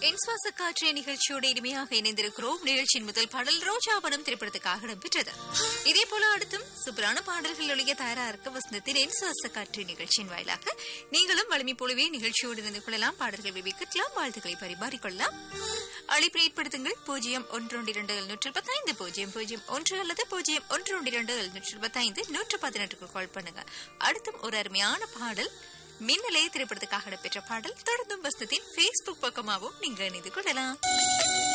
என் சுவாச காற்று நிகழ்ச்சியோடு இனிமையாக இணைந்திருக்கிறோம் நிகழ்ச்சியின் முதல் பாடல் ரோஜாவனம் திரைப்படத்துக்காக இடம்பெற்றது இதே போல அடுத்தும் சூப்பரான பாடல்கள் ஒழிய தயாரா இருக்க வசந்தத்தின் என் சுவாச காற்று நிகழ்ச்சியின் வாயிலாக நீங்களும் வலிமை போலவே நிகழ்ச்சியோடு இணைந்து கொள்ளலாம் பாடல்கள் விவிக்கலாம் வாழ்த்துக்களை பரிமாறிக்கொள்ளலாம் அழைப்பினை ஏற்படுத்துங்கள் பூஜ்ஜியம் ஒன்று ஒன்று இரண்டு எழுநூற்று பத்தைந்து பூஜ்ஜியம் பூஜ்ஜியம் ஒன்று அல்லது பூஜ்ஜியம் ஒன்று ஒன்று இரண்டு எழுநூற்று பத்தைந்து நூற்று பதினெட்டுக்கு கால் பண்ணுங்க அடுத்தும் ஒரு அருமையான பாடல் மின்னலே திரைப்படத்துக்காக இடம்பெற்ற பாடல் தொடர்ந்தும் வசனத்தின் பேஸ்புக் பக்கமாகவும் நீங்க இணைந்து கொள்ளலாம்